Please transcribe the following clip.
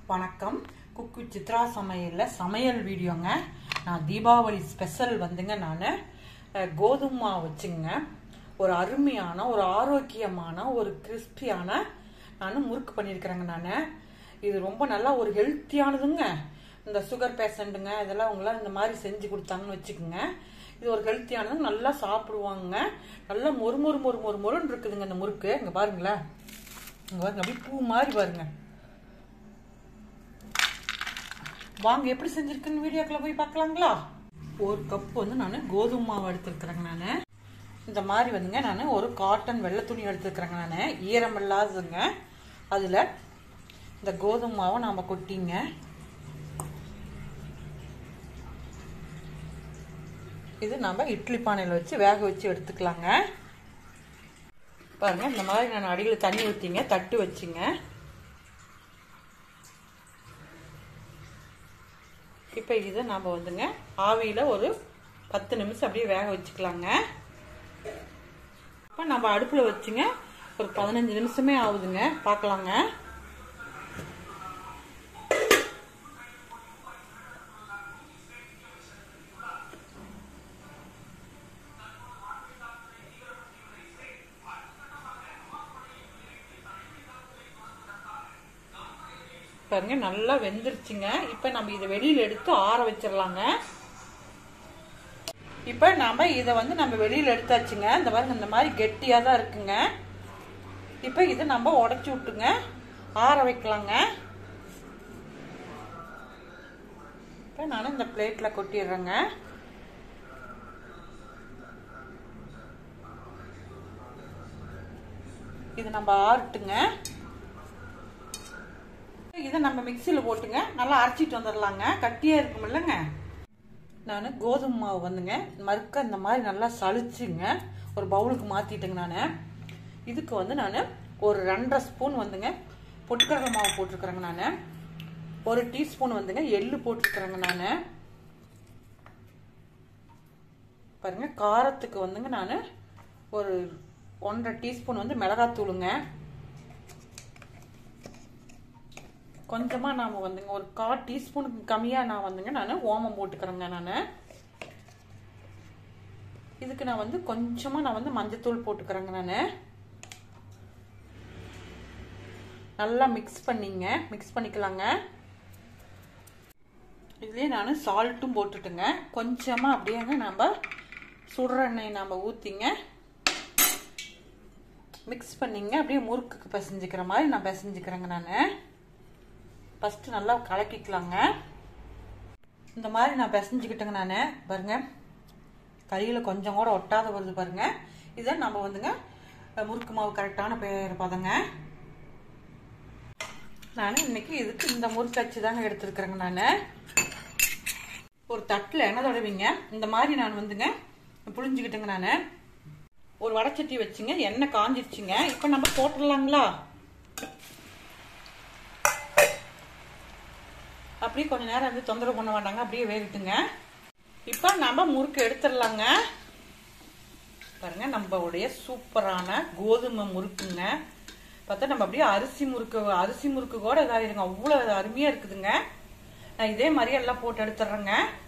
வணக்கம் குக்கு சித்ரா சமையலில் சமையல் வீடியோங்க நான் தீபாவளி ஸ்பெஷல் வந்துங்க நான் கோதுமை மாவு வச்சுங்க ஒரு அருமையான ஒரு ஆரோக்கியமான ஒரு கிறிஸ்பியான நான் முறுக்கு பண்ணியிருக்கிறேங்க நான் இது ரொம்ப நல்லா ஒரு ஹெல்த்தியானதுங்க இந்த சுகர் பேஷண்ட்டுங்க இதெல்லாம் அவங்களாம் இந்த மாதிரி செஞ்சு கொடுத்தாங்கன்னு வச்சுக்கோங்க இது ஒரு ஹெல்த்தியானது நல்லா சாப்பிடுவாங்க நல்லா மொறு மொறு மொறு மொறு மொறுன்னு இருக்குதுங்க இந்த முறுக்கு இங்கே பாருங்களேன் இங்கே பாருங்க அப்படியே பூ மாதிரி பாருங்க வாங்க எப்படி செஞ்சிருக்குன்னு வீடியோக்குள்ள போய் பார்க்கலாங்களா ஒரு கப் வந்து நான் கோதுமை மாவு எடுத்துருக்குறேங்க நான் இந்த மாதிரி வந்துங்க நான் ஒரு காட்டன் வெள்ளை துணி எடுத்துருக்குறேங்க நான் ஈரம் இல்லாததுங்க அதில் இந்த கோதுமை மாவை நாம் கொட்டிங்க இது நம்ம இட்லி பானையில் வச்சு வேக வச்சு எடுத்துக்கலாங்க பாருங்க இந்த மாதிரி நான் அடியில் தண்ணி ஊற்றிங்க தட்டு வச்சுங்க இப்போ இதை நம்ம வந்துங்க ஆவியில் ஒரு பத்து நிமிஷம் அப்படியே வேக வச்சுக்கலாங்க இப்போ நம்ம அடுப்பில் வச்சுங்க ஒரு பதினஞ்சு நிமிஷமே ஆகுதுங்க பார்க்கலாங்க பாருங்க நல்லா வெந்துருச்சுங்க இப்போ நம்ம இதை வெளியில் எடுத்து ஆற வச்சிடலாங்க இப்போ நாம இதை வந்து நம்ம வெளியில் எடுத்தாச்சுங்க இந்த பாருங்க இந்த மாதிரி கெட்டியாக தான் இருக்குங்க இப்போ இதை நம்ம உடச்சி விட்டுங்க ஆற வைக்கலாங்க இப்போ நான் இந்த பிளேட்டில் கொட்டிடுறேங்க இது நம்ம ஆறட்டுங்க இதை நம்ம மிக்சியில் போட்டுங்க நல்லா அரைச்சிட்டு வந்துடலாங்க கட்டியாக இருக்கும் இல்லைங்க நான் கோதுமை மாவு வந்துங்க மறுக்க இந்த மாதிரி நல்லா சளிச்சுங்க ஒரு பவுலுக்கு மாற்றிட்டுங்க நான் இதுக்கு வந்து நான் ஒரு ரெண்டரை ஸ்பூன் வந்துங்க பொட்டுக்கடலை மாவு போட்டிருக்கிறேங்க நான் ஒரு டீஸ்பூன் வந்துங்க எள்ளு போட்டிருக்கிறேங்க நான் பாருங்க காரத்துக்கு வந்துங்க நான் ஒரு ஒன்றரை டீஸ்பூன் வந்து மிளகாத்தூளுங்க கொஞ்சமாக நாம் வந்துங்க ஒரு கால் டீஸ்பூனுக்கு கம்மியாக நான் வந்துங்க நான் ஓமம் போட்டுக்கிறேங்க நான் இதுக்கு நான் வந்து கொஞ்சமாக நான் வந்து மஞ்சத்தூள் போட்டுக்கிறேங்க நான் நல்லா மிக்ஸ் பண்ணிங்க மிக்ஸ் பண்ணிக்கலாங்க இதுலேயே நான் சால்ட்டும் போட்டுட்டுங்க கொஞ்சமாக அப்படியேங்க நம்ம சுடுற எண்ணெய் நம்ம ஊற்றிங்க மிக்ஸ் பண்ணிங்க அப்படியே முறுக்குக்கு பிசைஞ்சிக்கிற மாதிரி நான் பிசைஞ்சிக்கிறேங்க நான் ஃபஸ்ட்டு நல்லா கலக்கிக்கலாங்க இந்த மாதிரி நான் பிசைஞ்சிக்கிட்டேங்க நான் பாருங்க கையில் கொஞ்சம் கூட ஒட்டாத வருது பாருங்க இதை நம்ம வந்துங்க முறுக்கு மாவு கரெக்டான பேர் பதங்க நான் இன்னைக்கு இதுக்கு இந்த முறுக்கு அச்சு தாங்க எடுத்துருக்குறேங்க நான் ஒரு தட்டில் எண்ணெய் தடவிங்க இந்த மாதிரி நான் வந்துங்க புளிஞ்சுக்கிட்டேங்க நான் ஒரு வடச்சட்டி வச்சுங்க எண்ணெய் காஞ்சிருச்சுங்க இப்போ நம்ம போட்டுடலாங்களா அப்படியே கொஞ்ச நேரம் வந்து தொந்தரவு பண்ண வேண்டாங்க அப்படியே வேகட்டுங்க இப்போ நம்ம முறுக்கு எடுத்துடலாங்க பாருங்க நம்மளுடைய சூப்பரான கோதுமை முறுக்குங்க பார்த்தா நம்ம அப்படியே அரிசி முறுக்கு அரிசி முறுக்கு கூட இதாகிருங்க அவ்வளோ அருமையாக இருக்குதுங்க நான் இதே மாதிரி எல்லாம் போட்டு எடுத்துடுறேங்க